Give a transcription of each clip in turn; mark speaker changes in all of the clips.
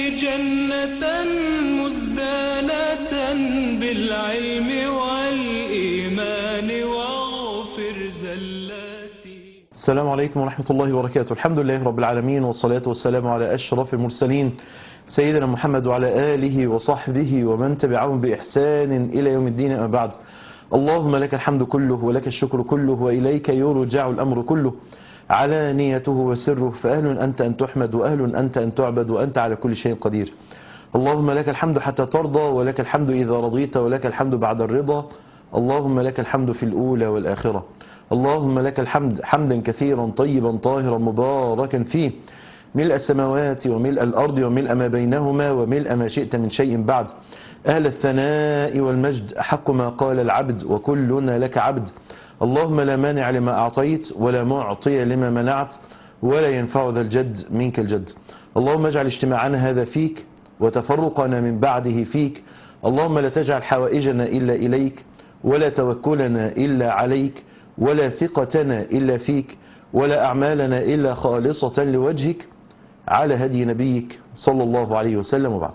Speaker 1: جنة مزدانة بالعلم والإيمان واغفر زلاتي
Speaker 2: السلام عليكم ورحمة الله وبركاته الحمد لله رب العالمين والصلاة والسلام على أشرف المرسلين سيدنا محمد وعلى آله وصحبه ومن تبعهم بإحسان إلى يوم الدين أما بعد اللهم لك الحمد كله ولك الشكر كله وإليك يرجع الأمر كله علانيته وسره فأهل أنت أن تحمد وأهل أنت أن تعبد وأنت على كل شيء قدير اللهم لك الحمد حتى ترضى ولك الحمد إذا رضيت ولك الحمد بعد الرضا اللهم لك الحمد في الأولى والآخرة اللهم لك الحمد حمدا كثيرا طيبا طاهرا مباركا فيه ملء السماوات وملء الأرض وملء ما بينهما وملء ما شئت من شيء بعد أهل الثناء والمجد أحق ما قال العبد وكلنا لك عبد اللهم لا مانع لما أعطيت ولا معطي لما منعت ولا ينفع ذا الجد منك الجد اللهم اجعل اجتماعنا هذا فيك وتفرقنا من بعده فيك اللهم لا تجعل حوائجنا إلا إليك ولا توكلنا إلا عليك ولا ثقتنا إلا فيك ولا أعمالنا إلا خالصة لوجهك على هدي نبيك صلى الله عليه وسلم وبعد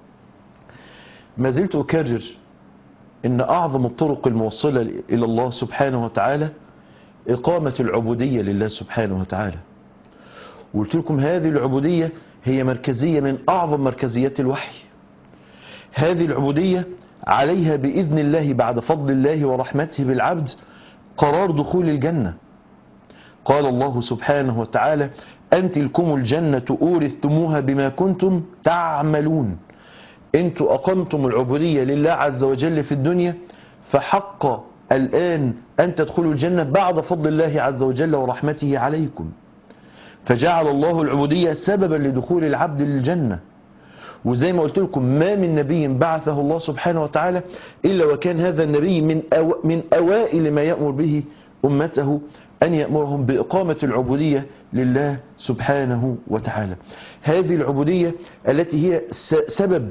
Speaker 2: ما زلت أكرر إن أعظم الطرق الموصلة إلى الله سبحانه وتعالى إقامة العبودية لله سبحانه وتعالى وقلت لكم هذه العبودية هي مركزية من أعظم مركزيات الوحي هذه العبودية عليها بإذن الله بعد فضل الله ورحمته بالعبد قرار دخول الجنة قال الله سبحانه وتعالى أن تلكم الجنة أورثتموها بما كنتم تعملون انتوا أقمتم العبودية لله عز وجل في الدنيا فحق الآن أن تدخلوا الجنة بعد فضل الله عز وجل ورحمته عليكم فجعل الله العبودية سببا لدخول العبد للجنة وزي ما قلت لكم ما من نبي بعثه الله سبحانه وتعالى إلا وكان هذا النبي من, أو من أوائل ما يأمر به أمته أن يأمرهم بإقامة العبودية لله سبحانه وتعالى هذه العبودية التي هي سبب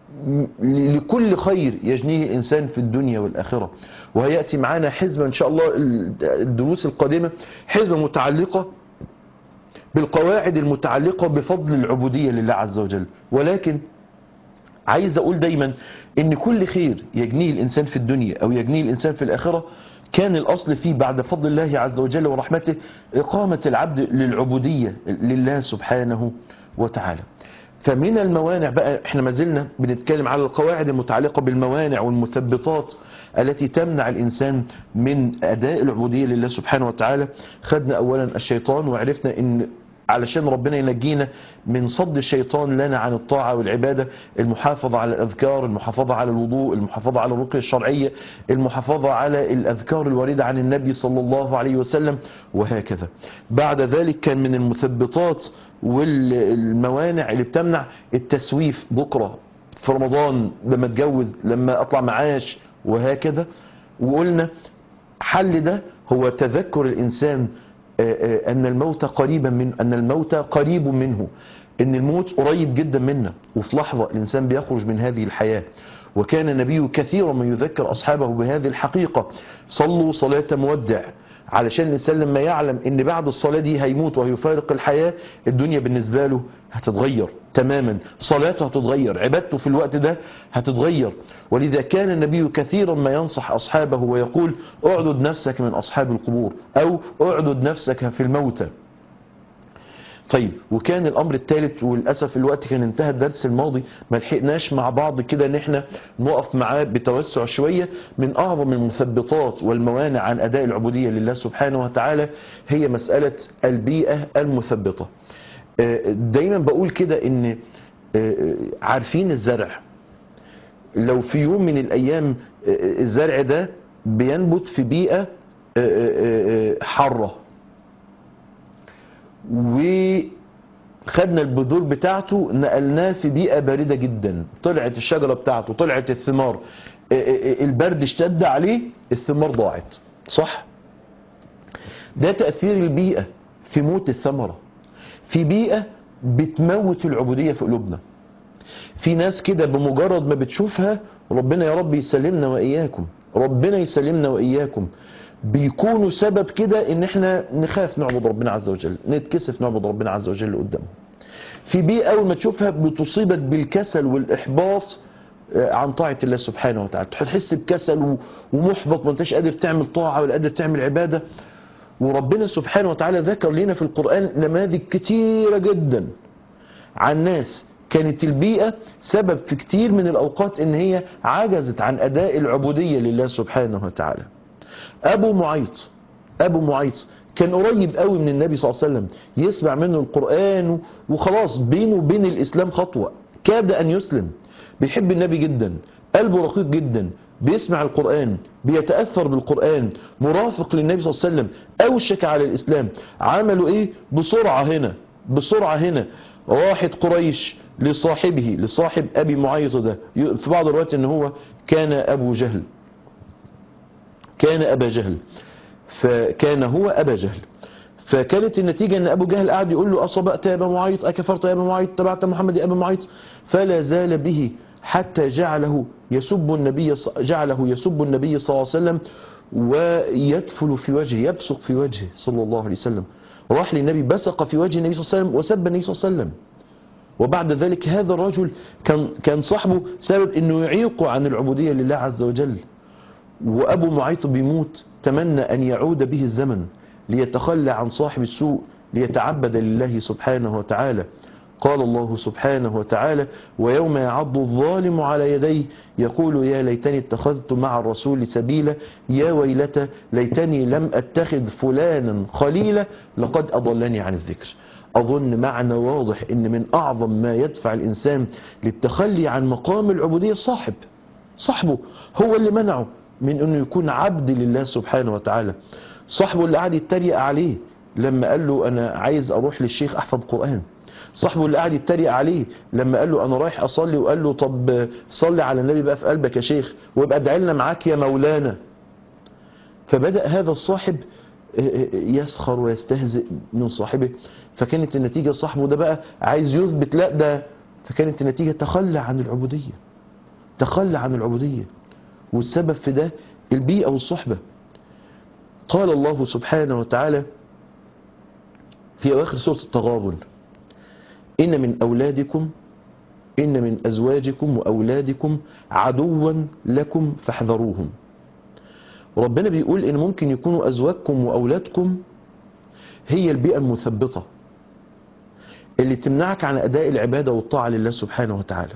Speaker 2: لكل خير يجنيه الإنسان في الدنيا والآخرة وهيأتي معنا حزمة إن شاء الله الدروس القادمة حزمة متعلقة بالقواعد المتعلقة بفضل العبودية لله عز وجل ولكن عايز أقول دايما إن كل خير يجنيه الإنسان في الدنيا أو يجنيه الإنسان في الآخرة كان الأصل فيه بعد فضل الله عز وجل ورحمته إقامة العبد للعبودية لله سبحانه وتعالى فمن الموانع بقى احنا ما زلنا بنتكلم على القواعد المتعلقة بالموانع والمثبطات التي تمنع الإنسان من أداء العبودية لله سبحانه وتعالى خدنا أولا الشيطان وعرفنا أن علشان ربنا ينجينا من صد الشيطان لنا عن الطاعة والعبادة المحافظة على الأذكار المحافظة على الوضوء المحافظة على الرقية الشرعية المحافظة على الأذكار الواردة عن النبي صلى الله عليه وسلم وهكذا بعد ذلك كان من المثبطات والموانع اللي بتمنع التسويف بكرة في رمضان لما اتجوز لما اطلع معاش وهكذا وقلنا حل ده هو تذكر الإنسان أن الموت قريبا من أن الموت قريب منه أن الموت قريب جدا منا وفي لحظة الإنسان بيخرج من هذه الحياة وكان النبي كثيرا ما يذكر أصحابه بهذه الحقيقة صلوا صلاة مودع علشان الإنسان لما يعلم أن بعد الصلاة دي هيموت وهيفارق الحياة الدنيا بالنسبة له هتتغير تماما صلاته هتتغير عبادته في الوقت ده هتتغير ولذا كان النبي كثيرا ما ينصح أصحابه ويقول اعدد نفسك من أصحاب القبور أو اعدد نفسك في الموتى طيب وكان الامر الثالث وللاسف الوقت كان انتهى الدرس الماضي ما لحقناش مع بعض كده ان احنا نقف معاه بتوسع شويه من اعظم المثبطات والموانع عن اداء العبوديه لله سبحانه وتعالى هي مساله البيئه المثبطه دايما بقول كده ان عارفين الزرع لو في يوم من الايام الزرع ده بينبت في بيئه حاره وخدنا البذور بتاعته نقلناه في بيئة باردة جدا طلعت الشجرة بتاعته طلعت الثمار البرد اشتد عليه الثمار ضاعت صح ده تأثير البيئة في موت الثمرة في بيئة بتموت العبودية في قلوبنا في ناس كده بمجرد ما بتشوفها ربنا يا رب يسلمنا وإياكم ربنا يسلمنا وإياكم بيكونوا سبب كده ان احنا نخاف نعبد ربنا عز وجل نتكسف نعبد ربنا عز وجل قدامه في بيئة أول ما تشوفها بتصيبك بالكسل والإحباط آه، عن طاعة الله سبحانه وتعالى تحس بكسل و- ومحبط ما انتش قادر تعمل طاعة ولا قادر تعمل عبادة وربنا سبحانه وتعالى ذكر لنا في القرآن نماذج كتيرة جدا عن ناس كانت البيئة سبب في كتير من الأوقات إن هي عجزت عن أداء العبودية لله سبحانه وتعالى أبو معيط أبو معيط كان قريب قوي من النبي صلى الله عليه وسلم يسمع منه القرآن وخلاص بينه وبين الإسلام خطوة كاد أن يسلم بيحب النبي جدا قلبه رقيق جدا بيسمع القرآن بيتأثر بالقرآن مرافق للنبي صلى الله عليه وسلم أوشك على الإسلام عملوا إيه بسرعة هنا بسرعة هنا راحت قريش لصاحبه لصاحب أبي معيط ده في بعض الروايات إن هو كان أبو جهل كان أبا جهل فكان هو أبا جهل فكانت النتيجة أن أبو جهل قاعد يقول له أصبأت يا أبا معيط أكفرت يا أبا معيط تبعت محمد يا أبا معيط فلا زال به حتى جعله يسب النبي ص- جعله يسب النبي صلى الله عليه وسلم ويدفل في وجهه يبصق في وجهه صلى الله عليه وسلم راح للنبي بصق في وجه النبي صلى الله عليه وسلم وسب النبي صلى الله عليه وسلم وبعد ذلك هذا الرجل كان كان صاحبه سبب انه يعيقه عن العبوديه لله عز وجل وأبو معيط بيموت تمنى أن يعود به الزمن ليتخلى عن صاحب السوء ليتعبد لله سبحانه وتعالى قال الله سبحانه وتعالى ويوم يعض الظالم على يديه يقول يا ليتني اتخذت مع الرسول سبيلا يا ويلتى ليتني لم اتخذ فلانا خليلا لقد أضلني عن الذكر أظن معنى واضح إن من أعظم ما يدفع الإنسان للتخلي عن مقام العبودية صاحب صاحبه هو اللي منعه من انه يكون عبد لله سبحانه وتعالى صاحبه اللي قاعد يتريق عليه لما قال له انا عايز اروح للشيخ احفظ قران صاحبه اللي قاعد يتريق عليه لما قال له انا رايح اصلي وقال له طب صلي على النبي بقى في قلبك يا شيخ وابقى ادعي لنا معاك يا مولانا فبدا هذا الصاحب يسخر ويستهزئ من صاحبه فكانت النتيجه صاحبه ده بقى عايز يثبت لا ده فكانت النتيجه تخلى عن العبوديه تخلى عن العبوديه والسبب في ده البيئة والصحبة قال الله سبحانه وتعالى في أواخر سورة التغابن إن من أولادكم إن من أزواجكم وأولادكم عدوا لكم فاحذروهم ربنا بيقول إن ممكن يكونوا أزواجكم وأولادكم هي البيئة المثبطة اللي تمنعك عن أداء العبادة والطاعة لله سبحانه وتعالى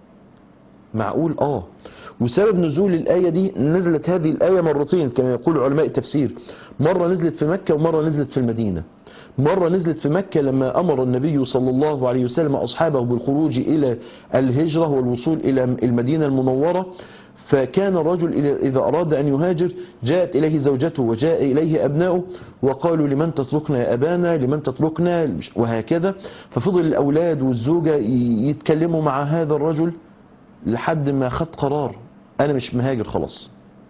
Speaker 2: معقول آه وسبب نزول الآية دي نزلت هذه الآية مرتين كما يقول علماء التفسير مرة نزلت في مكة ومرة نزلت في المدينة مرة نزلت في مكة لما أمر النبي صلى الله عليه وسلم أصحابه بالخروج إلى الهجرة والوصول إلى المدينة المنورة فكان الرجل إذا أراد أن يهاجر جاءت إليه زوجته وجاء إليه أبناؤه وقالوا لمن تتركنا يا أبانا لمن تتركنا وهكذا ففضل الأولاد والزوجة يتكلموا مع هذا الرجل لحد ما خد قرار انا مش مهاجر خلاص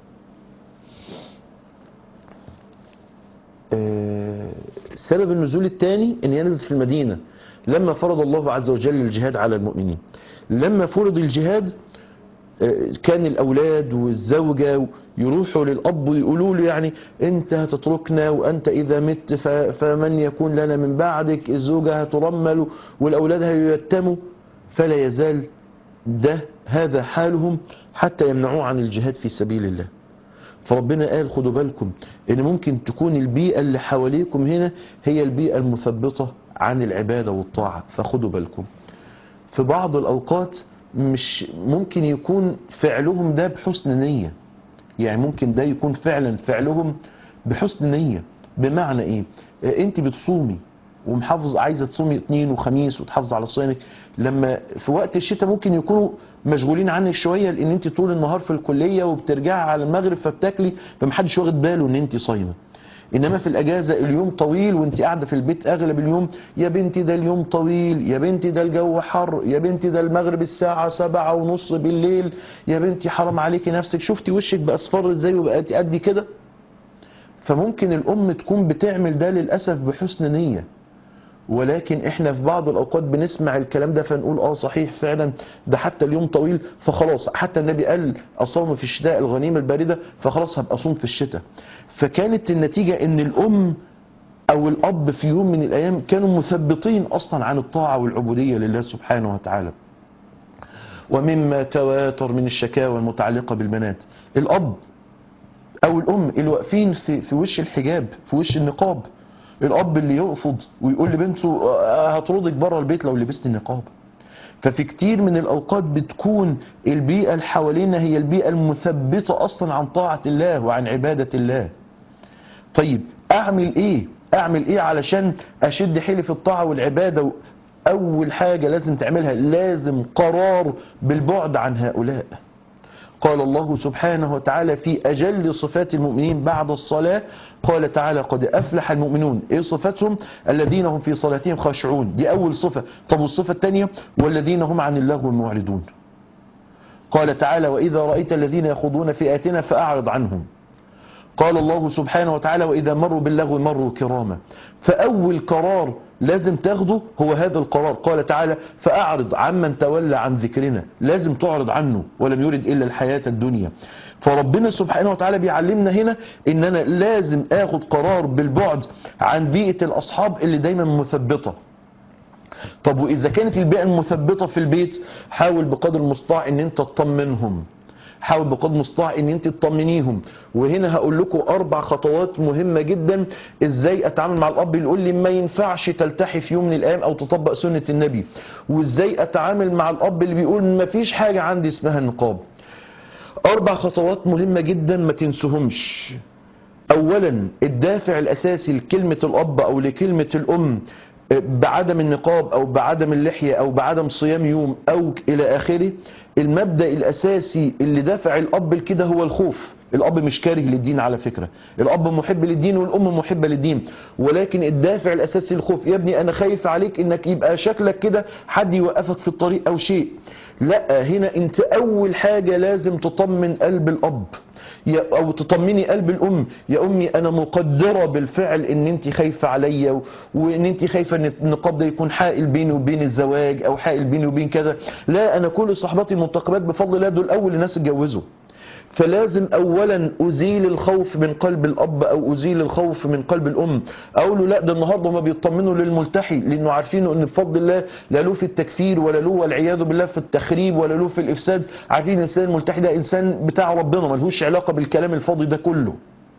Speaker 2: سبب النزول الثاني ان ينزل في المدينة لما فرض الله عز وجل الجهاد على المؤمنين لما فرض الجهاد كان الاولاد والزوجة يروحوا للاب ويقولوا له يعني انت هتتركنا وانت اذا مت فمن يكون لنا من بعدك الزوجة هترمل والاولاد هيتموا فلا يزال ده هذا حالهم حتى يمنعوه عن الجهاد في سبيل الله فربنا قال خدوا بالكم ان ممكن تكون البيئة اللي حواليكم هنا هي البيئة المثبطة عن العبادة والطاعة فخدوا بالكم في بعض الاوقات مش ممكن يكون فعلهم ده بحسن نية يعني ممكن ده يكون فعلا فعلهم بحسن نية بمعنى ايه انت بتصومي ومحافظ عايزه تصومي اثنين وخميس وتحافظ على صيامك لما في وقت الشتاء ممكن يكونوا مشغولين عنك شويه لان انت طول النهار في الكليه وبترجعي على المغرب فبتاكلي فمحدش واخد باله ان انت صايمه انما في الاجازه اليوم طويل وانت قاعده في البيت اغلب اليوم يا بنتي ده اليوم طويل يا بنتي ده الجو حر يا بنتي ده المغرب الساعه سبعة ونص بالليل يا بنتي حرام عليكي نفسك شفتي وشك بقى اصفر ازاي وبقت قد كده فممكن الام تكون بتعمل ده للاسف بحسن نيه ولكن احنا في بعض الاوقات بنسمع الكلام ده فنقول اه صحيح فعلا ده حتى اليوم طويل فخلاص حتى النبي قال اصوم في الشتاء الغنيمه البارده فخلاص هبقى اصوم في الشتاء فكانت النتيجه ان الام او الاب في يوم من الايام كانوا مثبطين اصلا عن الطاعه والعبوديه لله سبحانه وتعالى ومما تواتر من الشكاوى المتعلقه بالبنات الاب او الام اللي واقفين في في وش الحجاب في وش النقاب الاب اللي يرفض ويقول لبنته آه، هطردك بره البيت لو لبست النقاب ففي كتير من الاوقات بتكون البيئه اللي حوالينا هي البيئه المثبطه اصلا عن طاعه الله وعن عباده الله طيب اعمل ايه اعمل ايه علشان اشد حيلي في الطاعه والعباده اول حاجه لازم تعملها لازم قرار بالبعد عن هؤلاء قال الله سبحانه وتعالى في أجل صفات المؤمنين بعد الصلاة قال تعالى قد أفلح المؤمنون إيه صفتهم الذين هم في صلاتهم خاشعون دي أول صفة طب والصفة الثانية والذين هم عن اللغو معرضون قال تعالى وإذا رأيت الذين يخوضون في آياتنا فأعرض عنهم قال الله سبحانه وتعالى وإذا مروا باللغو مروا كراما فأول قرار لازم تاخده هو هذا القرار قال تعالى فأعرض عمن تولى عن ذكرنا لازم تعرض عنه ولم يرد إلا الحياة الدنيا فربنا سبحانه وتعالى بيعلمنا هنا ان انا لازم اخد قرار بالبعد عن بيئة الاصحاب اللي دايما مثبطة طب واذا كانت البيئة المثبطة في البيت حاول بقدر المستطاع ان انت تطمنهم حاول بقدر المستطاع ان انت تطمنيهم وهنا هقول لكم اربع خطوات مهمه جدا ازاي اتعامل مع الاب اللي يقول لي ما ينفعش تلتحي في يوم من الايام او تطبق سنه النبي وازاي اتعامل مع الاب اللي بيقول ما فيش حاجه عندي اسمها النقاب اربع خطوات مهمه جدا ما تنسوهمش اولا الدافع الاساسي لكلمه الاب او لكلمه الام بعدم النقاب او بعدم اللحيه او بعدم صيام يوم او الى اخره المبدا الاساسي اللي دافع الاب لكده هو الخوف الاب مش كاره للدين على فكره الاب محب للدين والام محبه للدين ولكن الدافع الاساسي الخوف يا ابني انا خايف عليك انك يبقى شكلك كده حد يوقفك في الطريق او شيء لا هنا انت اول حاجه لازم تطمن قلب الاب يا او تطمني قلب الام يا امي انا مقدره بالفعل ان انت خايفه عليا و- وان انت خايفه ان النقاب ده يكون حائل بيني وبين الزواج او حائل بيني وبين كذا لا انا كل صحباتي المنتقبات بفضل الله دول اول ناس اتجوزوا فلازم اولا ازيل الخوف من قلب الاب او ازيل الخوف من قلب الام اقول له لا ده النهارده هما بيطمنوا للملتحي لانه عارفين ان بفضل الله لا له في التكفير ولا له والعياذ بالله في التخريب ولا له في الافساد عارفين الانسان الملتحي ده انسان بتاع ربنا ملهوش علاقه بالكلام الفاضي ده كله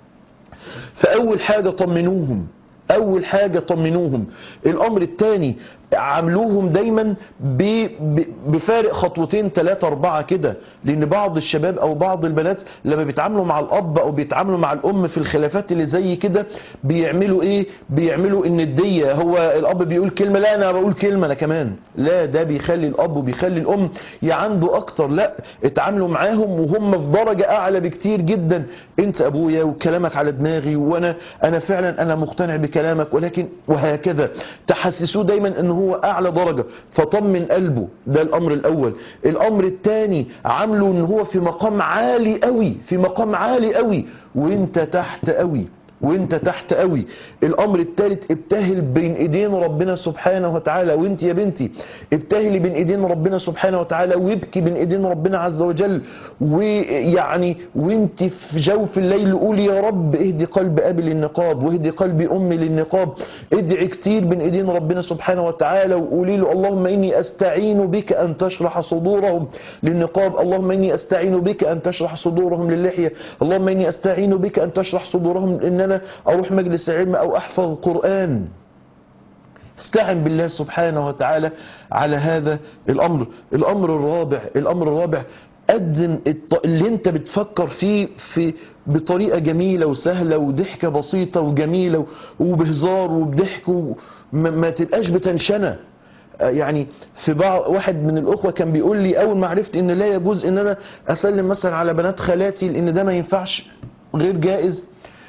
Speaker 2: فاول حاجه طمنوهم اول حاجه طمنوهم الامر الثاني عاملوهم دايما ب- ب- بفارق خطوتين ثلاثة أربعة كده لأن بعض الشباب أو بعض البنات لما بيتعاملوا مع الأب أو بيتعاملوا مع الأم في الخلافات اللي زي كده بيعملوا إيه؟ بيعملوا إن الدية هو الأب بيقول كلمة لا أنا بقول كلمة أنا كمان لا ده بيخلي الأب وبيخلي الأم يعندوا أكتر لا اتعاملوا معاهم وهم في درجة أعلى بكتير جدا أنت أبويا وكلامك على دماغي وأنا أنا فعلا أنا مقتنع بكلامك ولكن وهكذا تحسسوه دايما ان هو اعلى درجة فطمن قلبه ده الامر الاول الامر الثاني عامله ان هو في مقام عالي قوي في مقام عالي قوي وانت تحت قوي وانت تحت قوي الامر الثالث ابتهل بين ايدين ربنا سبحانه وتعالى وانت يا بنتي ابتهلي بين ايدين ربنا سبحانه وتعالى وابكي بين ايدين ربنا عز وجل ويعني وانت في جوف الليل قولي يا رب اهدي قلب ابي للنقاب واهدي قلب امي للنقاب ادعي كتير بين ايدين ربنا سبحانه وتعالى وقولي له اللهم اني استعين بك ان تشرح صدورهم للنقاب اللهم اني استعين بك ان تشرح صدورهم للحيه اللهم اني استعين بك ان تشرح صدورهم ان انا اروح مجلس علم او احفظ قران استعن بالله سبحانه وتعالى على هذا الامر الامر الرابع الامر الرابع قدم الط- اللي انت بتفكر فيه في بطريقه جميله وسهله وضحكه بسيطه وجميله و- وبهزار وبضحك وما ما تبقاش بتنشنه آه، يعني في بعض واحد من الاخوه كان بيقول لي اول ما عرفت ان لا يجوز ان انا اسلم مثلا على بنات خالاتي لان ده ما ينفعش غير جائز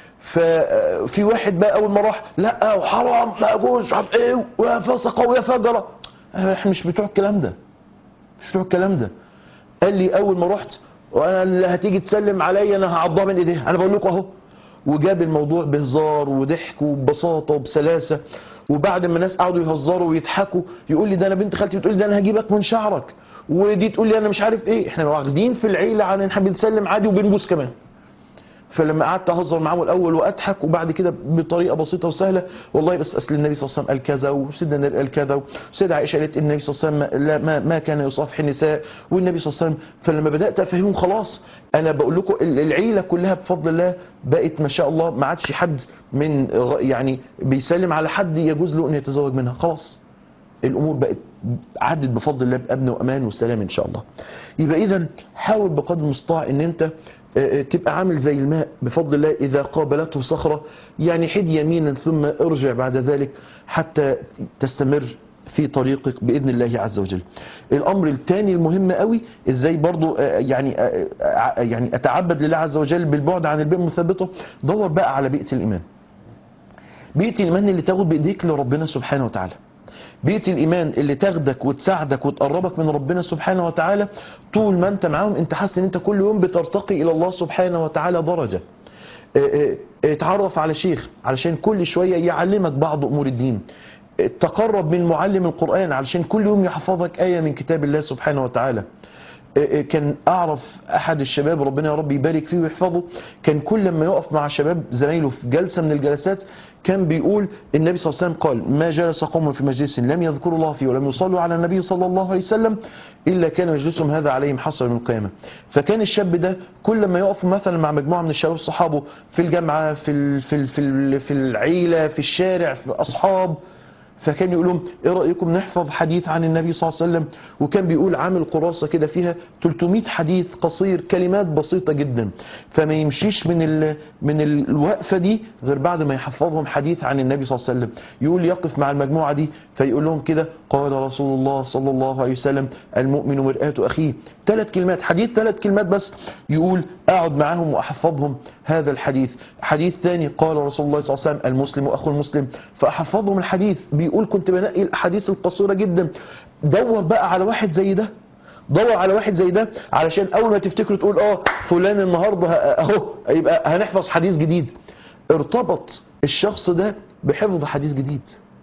Speaker 2: ففي واحد بقى اول ما راح لا وحرام لا يجوز مش عارف ايه ويا فاسقه ويا فجره احنا مش بتوع الكلام ده مش بتوع الكلام ده قال لي اول ما رحت وانا اللي هتيجي تسلم عليا انا هعضها من ايديها انا بقول لكم اهو وجاب الموضوع بهزار وضحك وببساطه وبسلاسه وبعد ما الناس قعدوا يهزروا ويضحكوا يقول لي ده انا بنت خالتي بتقول لي ده انا هجيبك من شعرك ودي تقول لي انا مش عارف ايه احنا واخدين في العيله عن ان احنا بنسلم عادي وبنبوس كمان فلما قعدت اهزر معاهم الاول واضحك وبعد كده بطريقه بسيطه وسهله والله بس اصل النبي صلى الله عليه وسلم قال كذا وسيدنا النبي قال كذا وسيدة عائشه قالت ان النبي صلى الله عليه وسلم لا ما, ما كان يصافح النساء والنبي صلى الله عليه وسلم فلما بدات افهمهم خلاص انا بقول لكم ال- العيله كلها بفضل الله بقت ما شاء الله ما عادش حد من غ- يعني بيسلم على حد يجوز له ان يتزوج منها خلاص الامور بقت عدت بفضل الله بامن وامان وسلام ان شاء الله يبقى اذا حاول بقدر المستطاع ان انت آه، آه، تبقى عامل زي الماء بفضل الله اذا قابلته صخره يعني حد يمينا ثم ارجع بعد ذلك حتى تستمر في طريقك باذن الله عز وجل. الامر الثاني المهم قوي ازاي برضو آه، يعني آه، آه، يعني اتعبد لله عز وجل بالبعد عن البيئه المثبته دور بقى على بيئه الايمان. بيئه الايمان اللي تاخد بايديك لربنا سبحانه وتعالى. بيئة الإيمان اللي تاخدك وتساعدك وتقربك من ربنا سبحانه وتعالى طول ما أنت معاهم أنت حاسس إن أنت كل يوم بترتقي إلى الله سبحانه وتعالى درجة. اه اه اه اتعرف على شيخ علشان كل شوية يعلمك بعض أمور الدين. اه تقرب من معلم القرآن علشان كل يوم يحفظك آية من كتاب الله سبحانه وتعالى. كان اعرف احد الشباب ربنا يا رب يبارك فيه ويحفظه كان كل ما يقف مع شباب زمايله في جلسه من الجلسات كان بيقول النبي صلى الله عليه وسلم قال ما جلس قوم في مجلس لم يذكروا الله فيه ولم يصلوا على النبي صلى الله عليه وسلم الا كان مجلسهم هذا عليهم حصر من القيامه فكان الشاب ده كل ما يقف مثلا مع مجموعه من الشباب صحابه في الجامعه في ال في ال في, ال في العيله في الشارع في اصحاب فكان يقول لهم ايه رايكم نحفظ حديث عن النبي صلى الله عليه وسلم وكان بيقول عامل قراصه كده فيها 300 حديث قصير كلمات بسيطه جدا فما يمشيش من ال من الوقفه دي غير بعد ما يحفظهم حديث عن النبي صلى الله عليه وسلم يقول يقف مع المجموعه دي فيقول لهم كده قال رسول الله صلى الله عليه وسلم المؤمن مرآة اخيه ثلاث كلمات حديث ثلاث كلمات بس يقول اقعد معاهم واحفظهم هذا الحديث حديث ثاني قال رسول الله صلى الله عليه وسلم المسلم اخو المسلم فاحفظهم الحديث بيقول كنت بنقي الاحاديث القصيره جدا دور بقى على واحد زي ده دور على واحد زي ده علشان اول ما تفتكره تقول اه فلان النهارده اهو يبقى هنحفظ حديث جديد ارتبط الشخص ده بحفظ حديث جديد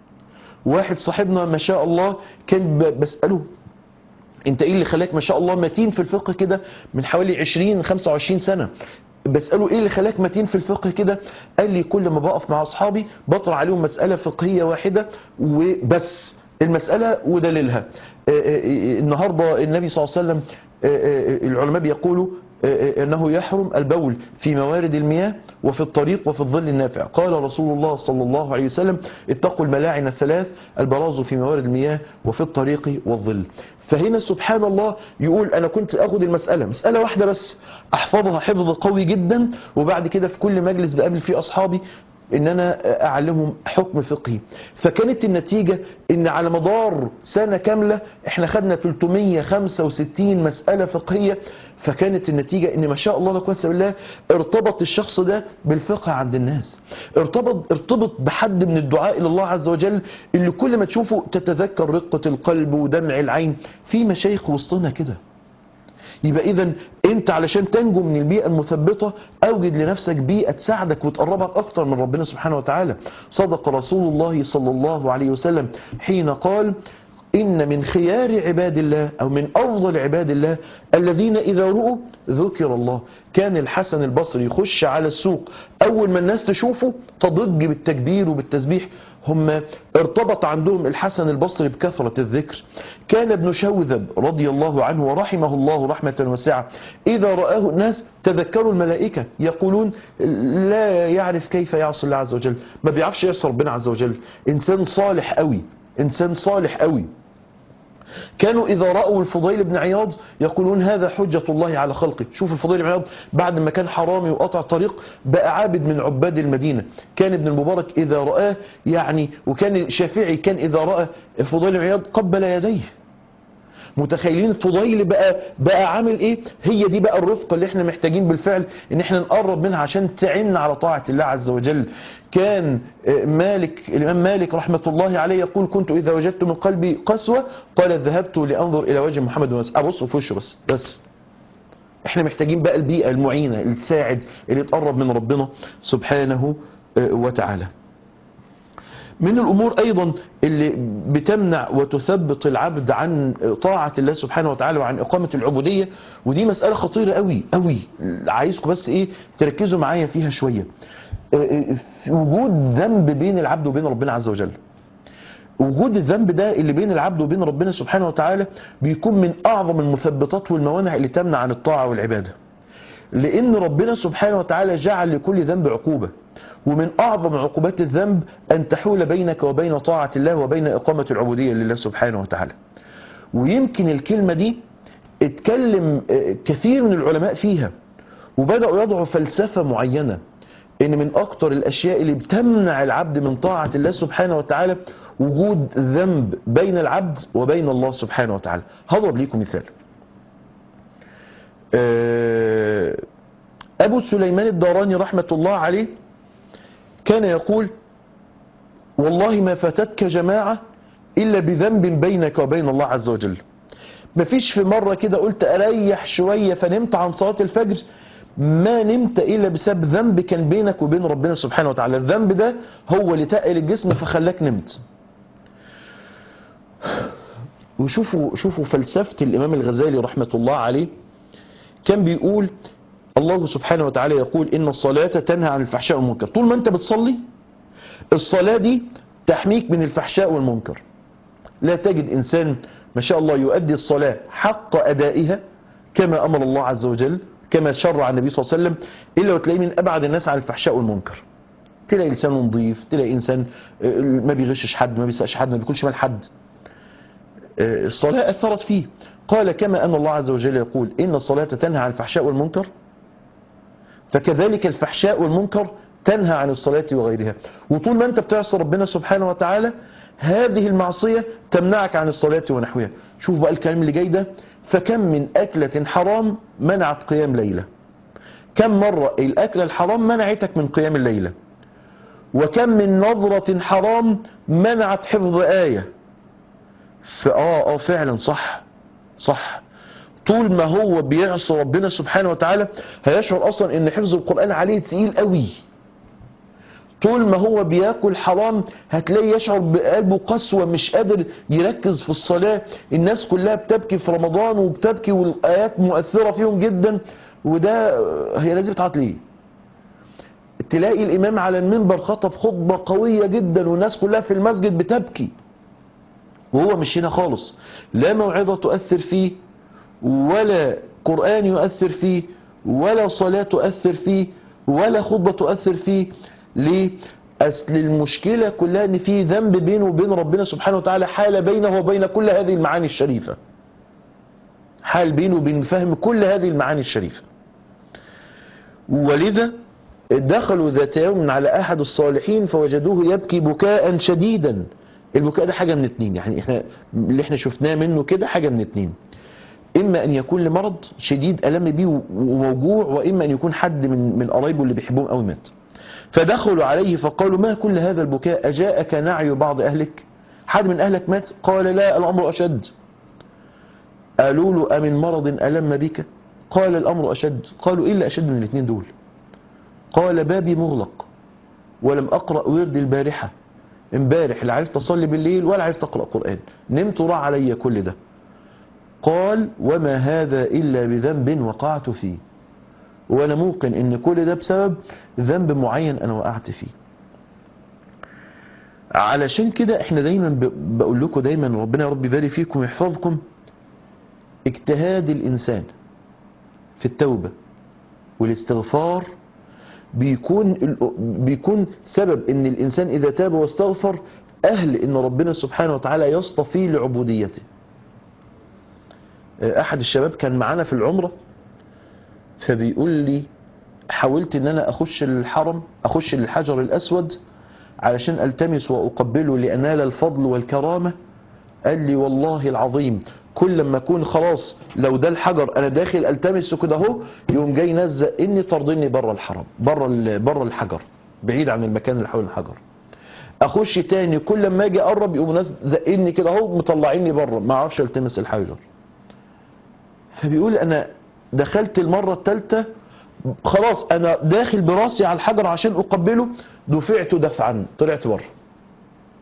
Speaker 2: واحد صاحبنا ما شاء الله كان بساله انت ايه اللي خلاك ما شاء الله متين في الفقه كده من حوالي 20 25 سنه بساله ايه اللي خلاك متين في الفقه كده قال لي كل ما بقف مع اصحابي بطرح عليهم مساله فقهيه واحده وبس المساله ودليلها النهارده النبي صلى الله عليه وسلم العلماء بيقولوا انه يحرم البول في موارد المياه وفي الطريق وفي الظل النافع قال رسول الله صلى الله عليه وسلم اتقوا الملاعن الثلاث البراز في موارد المياه وفي الطريق والظل فهنا سبحان الله يقول انا كنت اخد المساله مساله واحده بس احفظها حفظ قوي جدا وبعد كده في كل مجلس بقابل فيه اصحابي ان انا اعلمهم حكم فقهي فكانت النتيجة ان على مدار سنة كاملة احنا خدنا 365 مسألة فقهية فكانت النتيجة ان ما شاء الله لا قوه الا بالله ارتبط الشخص ده بالفقه عند الناس ارتبط ارتبط بحد من الدعاء الى الله عز وجل اللي كل ما تشوفه تتذكر رقة القلب ودمع العين في مشايخ وسطنا كده يبقى اذا انت علشان تنجو من البيئه المثبطه اوجد لنفسك بيئه تساعدك وتقربك اكتر من ربنا سبحانه وتعالى صدق رسول الله صلى الله عليه وسلم حين قال إن من خيار عباد الله أو من أفضل عباد الله الذين إذا رؤوا ذكر الله كان الحسن البصري يخش على السوق أول ما الناس تشوفه تضج بالتكبير وبالتسبيح هم ارتبط عندهم الحسن البصري بكثرة الذكر كان ابن شوذب رضي الله عنه ورحمه الله رحمة واسعة إذا رآه الناس تذكروا الملائكة يقولون لا يعرف كيف يعصي الله عز وجل ما بيعرفش يعصي ربنا عز وجل إنسان صالح قوي إنسان صالح قوي كانوا إذا رأوا الفضيل بن عياض يقولون هذا حجة الله على خلقه شوف الفضيل بن عياض بعد ما كان حرامي وقطع طريق بقى عابد من عباد المدينة كان ابن المبارك إذا رآه يعني وكان الشافعي كان إذا رأى الفضيل بن عياض قبل يديه متخيلين الفضيل بقى بقى عامل ايه هي دي بقى الرفقه اللي احنا محتاجين بالفعل ان احنا نقرب منها عشان تعيننا على طاعه الله عز وجل كان مالك الامام مالك رحمه الله عليه يقول كنت اذا وجدت من قلبي قسوه قال ذهبت لانظر الى وجه محمد بس ابص في وشه بس بس احنا محتاجين بقى البيئه المعينه اللي تساعد اللي تقرب من ربنا سبحانه وتعالى من الأمور أيضا اللي بتمنع وتثبط العبد عن طاعة الله سبحانه وتعالى وعن إقامة العبودية ودي مسألة خطيرة قوي قوي عايزكم بس إيه تركزوا معايا فيها شوية في وجود ذنب بين العبد وبين ربنا عز وجل وجود الذنب ده اللي بين العبد وبين ربنا سبحانه وتعالى بيكون من أعظم المثبطات والموانع اللي تمنع عن الطاعة والعبادة لأن ربنا سبحانه وتعالى جعل لكل ذنب عقوبة ومن أعظم عقوبات الذنب أن تحول بينك وبين طاعة الله وبين إقامة العبودية لله سبحانه وتعالى ويمكن الكلمة دي اتكلم كثير من العلماء فيها وبدأوا يضعوا فلسفة معينة ان من اكتر الاشياء اللي بتمنع العبد من طاعة الله سبحانه وتعالى وجود ذنب بين العبد وبين الله سبحانه وتعالى هضرب ليكم مثال ابو سليمان الداراني رحمة الله عليه كان يقول والله ما فاتتك جماعة الا بذنب بينك وبين الله عز وجل مفيش في مرة كده قلت اريح شوية فنمت عن صلاة الفجر ما نمت إلا بسبب ذنب كان بينك وبين ربنا سبحانه وتعالى الذنب ده هو اللي تقل الجسم فخلاك نمت وشوفوا شوفوا فلسفة الإمام الغزالي رحمة الله عليه كان بيقول الله سبحانه وتعالى يقول إن الصلاة تنهى عن الفحشاء والمنكر طول ما أنت بتصلي الصلاة دي تحميك من الفحشاء والمنكر لا تجد إنسان ما شاء الله يؤدي الصلاة حق أدائها كما أمر الله عز وجل كما شرع النبي صلى الله عليه وسلم إلا وتلاقيه من أبعد الناس عن الفحشاء والمنكر تلاقي إنسان نظيف تلاقي إنسان ما بيغشش حد ما بيسأش حد ما بيكونش مال حد الصلاة أثرت فيه قال كما أن الله عز وجل يقول إن الصلاة تنهى عن الفحشاء والمنكر فكذلك الفحشاء والمنكر تنهى عن الصلاة وغيرها وطول ما أنت بتعصى ربنا سبحانه وتعالى هذه المعصية تمنعك عن الصلاة ونحوها شوف بقى الكلام اللي جاي ده فكم من أكلة حرام منعت قيام ليلة كم مرة الأكلة الحرام منعتك من قيام الليلة وكم من نظرة حرام منعت حفظ آية فآه آه فعلا صح صح طول ما هو بيعصي ربنا سبحانه وتعالى هيشعر أصلا ان حفظ القرآن عليه تقيل قوي طول ما هو بياكل حرام هتلاقي يشعر بقلبه قسوة مش قادر يركز في الصلاة الناس كلها بتبكي في رمضان وبتبكي والآيات مؤثرة فيهم جدا وده هي لازم تعط ليه تلاقي الإمام على المنبر خطب خطبة قوية جدا والناس كلها في المسجد بتبكي وهو مش هنا خالص لا موعظة تؤثر فيه ولا قرآن يؤثر فيه ولا صلاة تؤثر فيه ولا خطبة تؤثر فيه ليه؟ أصل المشكلة كلها ان في ذنب بينه وبين ربنا سبحانه وتعالى حال بينه وبين كل هذه المعاني الشريفة حال بينه وبين فهم كل هذه المعاني الشريفة ولذا دخلوا ذات يوم على أحد الصالحين فوجدوه يبكي بكاء شديدا البكاء ده حاجة من اتنين يعني احنا اللي احنا شفناه منه كده حاجة من اتنين إما أن يكون لمرض شديد ألم بيه وموجوع وإما أن يكون حد من من قرايبه اللي بيحبهم قوي مات فدخلوا عليه فقالوا ما كل هذا البكاء أجاءك نعي بعض أهلك حد من أهلك مات قال لا الأمر أشد قالوا له أمن مرض ألم بك قال الأمر أشد قالوا إلا أشد من الاثنين دول قال بابي مغلق ولم أقرأ ورد البارحة امبارح لا عرفت أصلي بالليل ولا عرفت أقرأ قرآن نمت وراء علي كل ده قال وما هذا إلا بذنب وقعت فيه وانا موقن ان كل ده بسبب ذنب معين انا وقعت فيه علشان كده احنا دايما بقول لكم دايما ربنا يا رب يبارك فيكم ويحفظكم اجتهاد الانسان في التوبة والاستغفار بيكون بيكون سبب ان الانسان اذا تاب واستغفر اهل ان ربنا سبحانه وتعالى يصطفيه لعبوديته احد الشباب كان معانا في العمره فبيقول لي حاولت ان انا اخش الحرم اخش للحجر الاسود علشان التمس واقبله لانال الفضل والكرامة قال لي والله العظيم كل لما اكون خلاص لو ده الحجر انا داخل التمسه كده اهو يقوم جاي نزق اني طردني بره الحرم بره بره الحجر بعيد عن المكان اللي حول الحجر اخش تاني كل لما اجي اقرب يقوم ناس زقني كده اهو مطلعيني بره ما اعرفش التمس الحجر فبيقول انا دخلت المرة الثالثة خلاص انا داخل براسي على الحجر عشان اقبله دفعت دفعا طلعت بره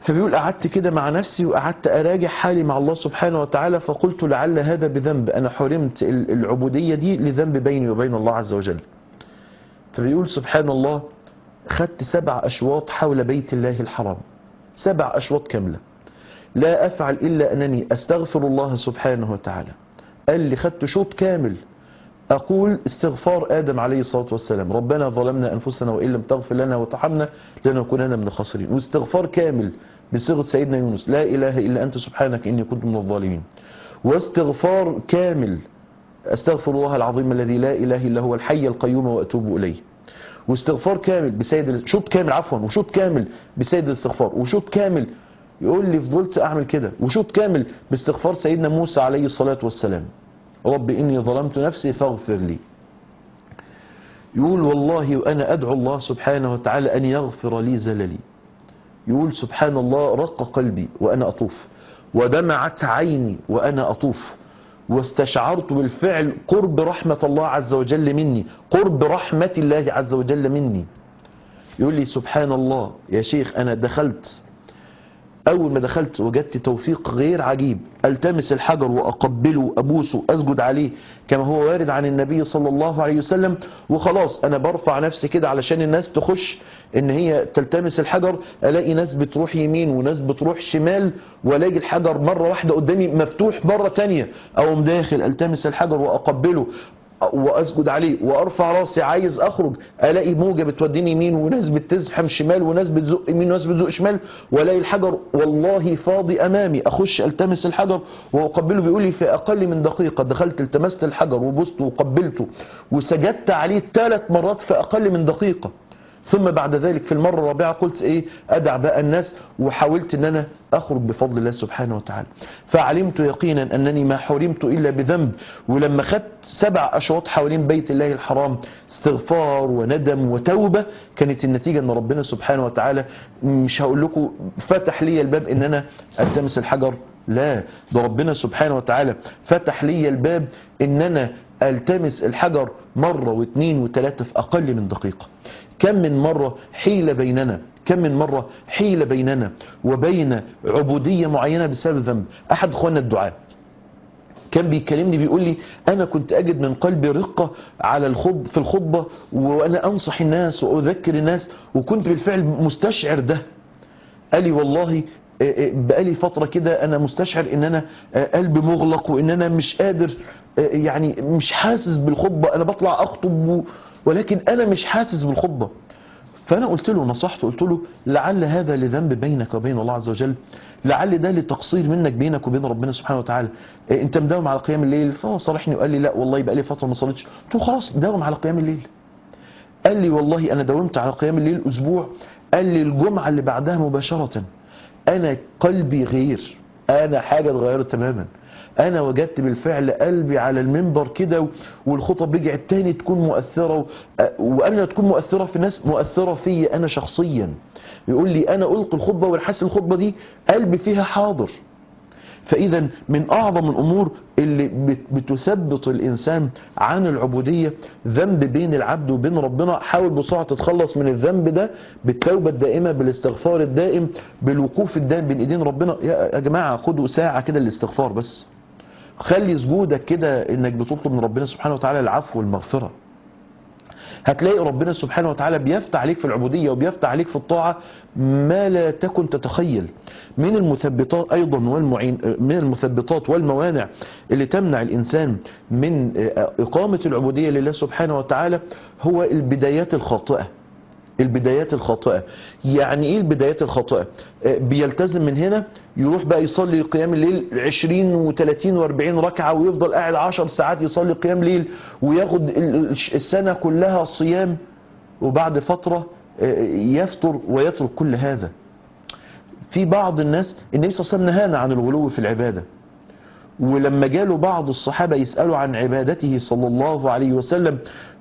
Speaker 2: فبيقول قعدت كده مع نفسي وقعدت أراجع حالي مع الله سبحانه وتعالى فقلت لعل هذا بذنب أنا حرمت ال- العبودية دي لذنب بيني وبين الله عز وجل فبيقول سبحان الله خدت سبع أشواط حول بيت الله الحرام سبع أشواط كاملة لا أفعل إلا أنني أستغفر الله سبحانه وتعالى قال لي خدت شوط كامل أقول استغفار آدم عليه الصلاة والسلام ربنا ظلمنا أنفسنا وإن لم تغفر لنا وترحمنا لنكونن من الخاسرين واستغفار كامل بصيغة سيدنا يونس لا إله إلا أنت سبحانك إني كنت من الظالمين واستغفار كامل أستغفر الله العظيم الذي لا إله إلا هو الحي القيوم وأتوب إليه واستغفار كامل بسيد شوط كامل عفوا وشوط كامل بسيد الاستغفار وشوط كامل يقول لي فضلت أعمل كده وشوط كامل باستغفار سيدنا موسى عليه الصلاة والسلام رب إني ظلمت نفسي فاغفر لي يقول والله وأنا أدعو الله سبحانه وتعالى أن يغفر لي زللي يقول سبحان الله رق قلبي وأنا أطوف ودمعت عيني وأنا أطوف واستشعرت بالفعل قرب رحمة الله عز وجل مني قرب رحمة الله عز وجل مني يقول لي سبحان الله يا شيخ أنا دخلت أول ما دخلت وجدت توفيق غير عجيب التمس الحجر وأقبله أبوسه أسجد عليه كما هو وارد عن النبي صلى الله عليه وسلم وخلاص أنا برفع نفسي كده علشان الناس تخش إن هي تلتمس الحجر ألاقي ناس بتروح يمين وناس بتروح شمال وألاقي الحجر مرة واحدة قدامي مفتوح مرة تانية أقوم داخل ألتمس الحجر وأقبله واسجد عليه وارفع راسي عايز اخرج الاقي موجه بتوديني يمين وناس بتزحم شمال وناس بتزق يمين وناس بتزق شمال والاقي الحجر والله فاضي امامي اخش التمس الحجر واقبله بيقول لي في اقل من دقيقه دخلت التمست الحجر وبسته وقبلته وسجدت عليه ثلاث مرات في اقل من دقيقه ثم بعد ذلك في المرة الرابعة قلت ايه ادع بقى الناس وحاولت ان انا اخرج بفضل الله سبحانه وتعالى فعلمت يقينا انني ما حرمت الا بذنب ولما خدت سبع اشواط حوالين بيت الله الحرام استغفار وندم وتوبة كانت النتيجة ان ربنا سبحانه وتعالى مش هقول لكم فتح لي الباب ان انا التمس الحجر لا ده ربنا سبحانه وتعالى فتح لي الباب ان انا التمس الحجر مرة واثنين وثلاثة في اقل من دقيقة كم من مرة حيل بيننا كم من مرة حيل بيننا وبين عبودية معينة بسبب ذنب احد اخواننا الدعاء كان بيكلمني بيقول لي انا كنت اجد من قلبي رقة على الخب في الخطبة وانا انصح الناس واذكر الناس وكنت بالفعل مستشعر ده قال لي والله بقالي فترة كده أنا مستشعر إن أنا قلبي مغلق وإن أنا مش قادر يعني مش حاسس بالخطبة أنا بطلع أخطب ولكن أنا مش حاسس بالخطبة فأنا قلت له نصحته قلت له لعل هذا لذنب بينك وبين الله عز وجل لعل ده لتقصير منك بينك وبين ربنا سبحانه وتعالى أنت مداوم على قيام الليل فهو صرحني وقال لي لا والله بقى لي فترة ما صليتش قلت له خلاص داوم على قيام الليل قال لي والله أنا داومت على قيام الليل أسبوع قال لي الجمعة اللي بعدها مباشرة انا قلبي غير انا حاجة اتغيرت تماما انا وجدت بالفعل قلبي على المنبر كده والخطب رجعت تاني تكون مؤثرة وانا تكون مؤثرة في الناس مؤثرة فيا انا شخصيا يقول لي انا القي الخطبة والحس الخطبة دي قلبي فيها حاضر فإذا من أعظم الأمور اللي بتثبت الإنسان عن العبودية ذنب بين العبد وبين ربنا حاول بسرعة تتخلص من الذنب ده بالتوبة الدائمة بالاستغفار الدائم بالوقوف الدائم بين إيدين ربنا يا جماعة خدوا ساعة كده الاستغفار بس خلي سجودك كده إنك بتطلب من ربنا سبحانه وتعالى العفو والمغفرة هتلاقي ربنا سبحانه وتعالى بيفتح عليك في العبودية وبيفتح عليك في الطاعة ما لا تكن تتخيل من المثبطات أيضا والمعين من المثبطات والموانع اللي تمنع الإنسان من إقامة العبودية لله سبحانه وتعالى هو البدايات الخاطئة البدايات الخاطئة يعني ايه البدايات الخاطئة بيلتزم من هنا يروح بقى يصلي قيام الليل 20 و30 و40 ركعة ويفضل قاعد 10 ساعات يصلي قيام ليل وياخد السنة كلها صيام وبعد فترة يفطر ويترك كل هذا في بعض الناس النبي صلى الله عليه وسلم نهانا عن الغلو في العبادة ولما جاله بعض الصحابة يسألوا عن عبادته صلى الله عليه وسلم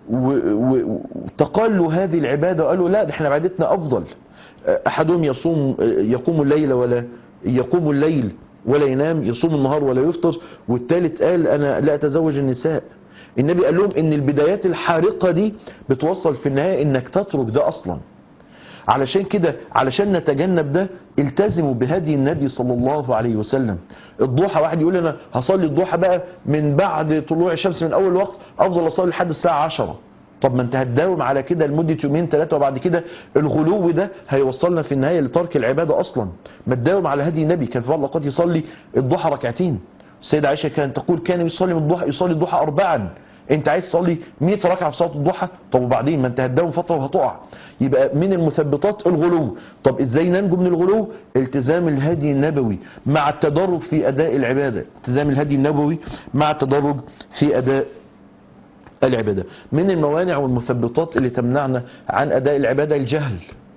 Speaker 2: وتقالوا هذه العبادة وقالوا لا ده احنا عبادتنا أفضل أحدهم يصوم يقوم الليل ولا يقوم الليل ولا ينام يصوم النهار ولا يفطر والثالث قال أنا لا أتزوج النساء النبي قال لهم ان البدايات الحارقة دي بتوصل في النهاية انك تترك ده اصلا علشان كده علشان نتجنب ده التزموا بهدي النبي صلى الله عليه وسلم الضحى واحد يقول انا هصلي الضحى بقى من بعد طلوع الشمس من اول وقت افضل اصلي لحد الساعه 10 طب ما انت هتداوم على كده لمده يومين ثلاثه وبعد كده الغلو ده هيوصلنا في النهايه لترك العباده اصلا ما تداوم على هدي النبي كان في بعض الاوقات يصلي الضحى ركعتين السيده عائشه كانت تقول كان يصلي من الضحى يصلي الضحى اربعا انت عايز تصلي 100 ركعه في صلاه الضحى طب وبعدين ما انت هتداوم فتره وهتقع يبقى من المثبطات الغلو طب ازاي ننجو من الغلو التزام الهدي النبوي مع التدرج في اداء العباده التزام الهدي النبوي مع التدرج في اداء العباده من الموانع والمثبطات اللي تمنعنا عن اداء العباده الجهل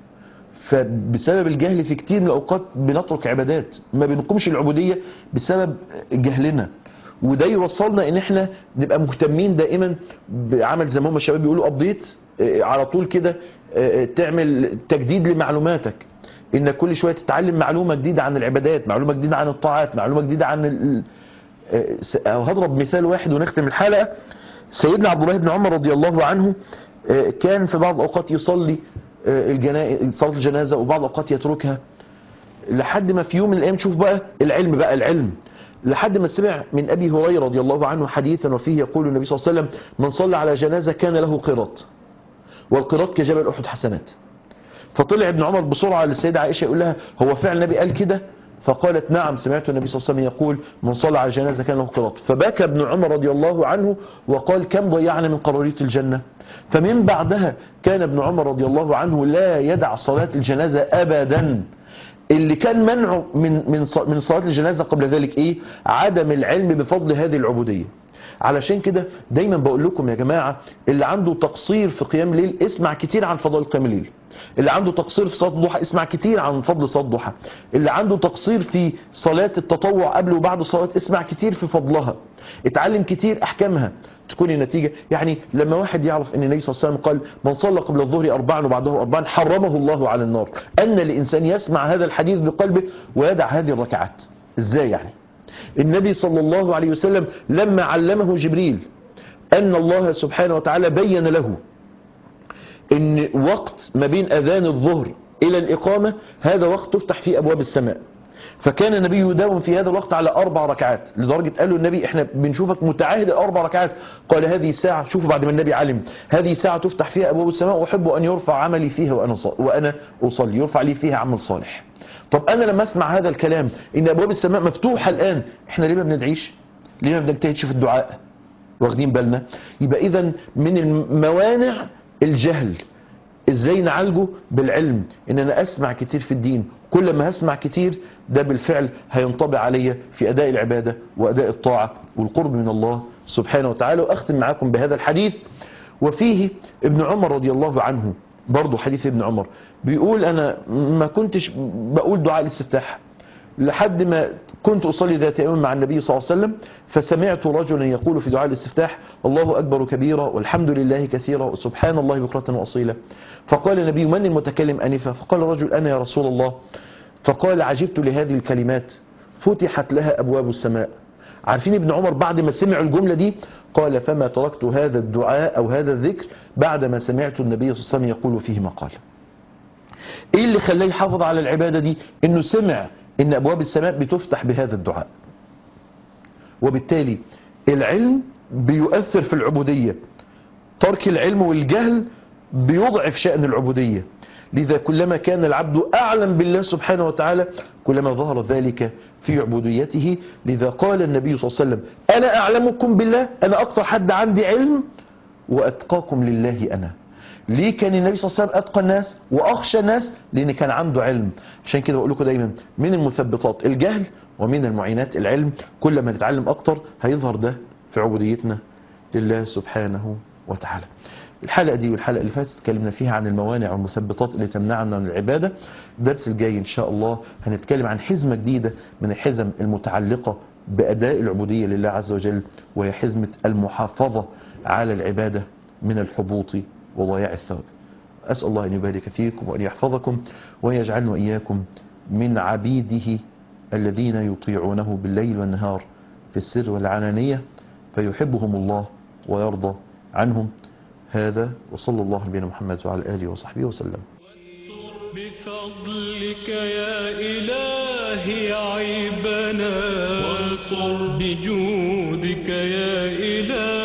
Speaker 2: فبسبب الجهل في كتير من الاوقات بنترك عبادات ما بنقومش العبوديه بسبب جهلنا وده يوصلنا ان احنا نبقى مهتمين دائما بعمل زي ما هم الشباب بيقولوا ابديت على طول كده آه، تعمل تجديد لمعلوماتك انك كل شويه تتعلم معلومه جديده عن العبادات معلومه جديده عن الطاعات معلومه جديده عن ال... آه، س- أو هضرب مثال واحد ونختم الحلقه سيدنا عبد الله بن عمر رضي الله عنه آه، كان في بعض الاوقات يصلي آه، الجنا... صلاه الجنازه وبعض الاوقات يتركها لحد ما في يوم من الايام شوف بقى العلم بقى العلم لحد ما سمع من ابي هريره رضي الله عنه حديثا وفيه يقول النبي صلى الله عليه وسلم من صلى على جنازه كان له قيراط والقيراط كجبل احد حسنات فطلع ابن عمر بسرعه للسيده عائشه يقول لها هو فعلا النبي قال كده فقالت نعم سمعت النبي صلى الله عليه وسلم يقول من صلى على جنازه كان له قيراط فبكى ابن عمر رضي الله عنه وقال كم ضيعنا من قراريط الجنه فمن بعدها كان ابن عمر رضي الله عنه لا يدع صلاه الجنازه ابدا اللي كان منعه من من ص- من صلاه الجنازه قبل ذلك ايه عدم العلم بفضل هذه العبوديه علشان كده دايما بقول لكم يا جماعه اللي عنده تقصير في قيام الليل اسمع كتير عن فضائل قيام الليل اللي عنده تقصير في صلاه الضحى اسمع كتير عن فضل صلاه الضحى اللي عنده تقصير في صلاه التطوع قبل وبعد الصلاه اسمع كتير في فضلها اتعلم كتير احكامها تكون النتيجه يعني لما واحد يعرف ان النبي صلى الله عليه وسلم قال من صلى قبل الظهر اربعا وبعده اربعا حرمه الله على النار ان الانسان يسمع هذا الحديث بقلبه ويدع هذه الركعات ازاي يعني النبي صلى الله عليه وسلم لما علمه جبريل ان الله سبحانه وتعالى بين له ان وقت ما بين اذان الظهر الى الاقامه هذا وقت تفتح فيه ابواب السماء فكان النبي يداوم في هذا الوقت على اربع ركعات لدرجه قال له النبي احنا بنشوفك متعاهد الاربع ركعات قال هذه الساعه شوفوا بعد ما النبي علم هذه ساعه تفتح فيها ابواب السماء واحب ان يرفع عملي فيها وانا ص- وانا اصلي يرفع لي فيها عمل صالح طب انا لما اسمع هذا الكلام ان ابواب السماء مفتوحه الان احنا ليه ما بندعيش ليه ما بنجتهدش في الدعاء واخدين بالنا يبقى اذا من الموانع الجهل ازاي نعالجه بالعلم ان انا اسمع كتير في الدين كل ما هسمع كتير ده بالفعل هينطبع عليا في اداء العباده واداء الطاعه والقرب من الله سبحانه وتعالى واختم معاكم بهذا الحديث وفيه ابن عمر رضي الله عنه برضه حديث ابن عمر بيقول انا ما كنتش بقول دعاء الاستفتاح لحد ما كنت أصلي ذات يوم مع النبي صلى الله عليه وسلم فسمعت رجلا يقول في دعاء الاستفتاح الله أكبر كبيرا والحمد لله كثيرا وسبحان الله بكرة وأصيلا فقال النبي من المتكلم أنفا فقال الرجل أنا يا رسول الله فقال عجبت لهذه الكلمات فتحت لها أبواب السماء عارفين ابن عمر بعد ما سمع الجملة دي قال فما تركت هذا الدعاء أو هذا الذكر بعد ما سمعت النبي صلى الله عليه وسلم يقول فيه ما قال ايه اللي خلاه يحافظ على العبادة دي انه سمع ان ابواب السماء بتفتح بهذا الدعاء وبالتالي العلم بيؤثر في العبودية ترك العلم والجهل بيضعف شأن العبودية لذا كلما كان العبد أعلم بالله سبحانه وتعالى كلما ظهر ذلك في عبوديته لذا قال النبي صلى الله عليه وسلم أنا أعلمكم بالله أنا أكتر حد عندي علم وأتقاكم لله أنا ليه كان النبي صلى الله عليه وسلم أتقى الناس وأخشى الناس لأن كان عنده علم عشان كده بقول لكم دايما من المثبطات الجهل ومن المعينات العلم كل ما نتعلم أكتر هيظهر ده في عبوديتنا لله سبحانه وتعالى الحلقة دي والحلقة اللي فاتت اتكلمنا فيها عن الموانع والمثبطات اللي تمنعنا من العبادة الدرس الجاي إن شاء الله هنتكلم عن حزمة جديدة من الحزم المتعلقة بأداء العبودية لله عز وجل وهي حزمة المحافظة على العبادة من الحبوط وضياع الثواب أسأل الله أن يبارك فيكم وأن يحفظكم وأن يجعلنا وإياكم من عبيده الذين يطيعونه بالليل والنهار في السر والعلانية فيحبهم الله ويرضى عنهم هذا وصلى الله على نبينا محمد وعلى آله وصحبه وسلم
Speaker 1: واستر بفضلك يا إلهي عيبنا واغفر بجودك يا إلهي